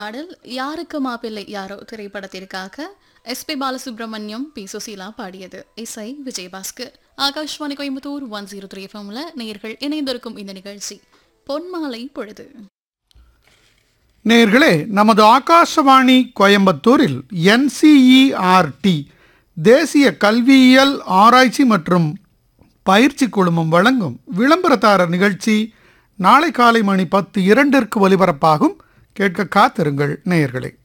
பாடல் யாருக்கு மாப்பிள்ளை யாரோ திரைப்படத்திற்காக S P Balasubrahmanyam P Susheela பாடியது இசை Vijayabhaskar Akashvani Coimbatore one zero three எஃப்எம்ல நேயர்கள் இணைந்திருக்கும் இந்த நிகழ்ச்சி பொன்மாலை பொழுது நேர்களே நமது ஆகாசவாணி கோயம்புத்தூரில் என்சிஇஆர்டி தேசிய கல்வியியல் ஆராய்ச்சி மற்றும் பயிற்சி குழுமம் வழங்கும் விளம்பரதாரர் நிகழ்ச்சி நாளை காலை மணி பத்து இரண்டிற்கு ஒலிபரப்பாகும் கேட்க காத்திருங்கள் நேயர்களே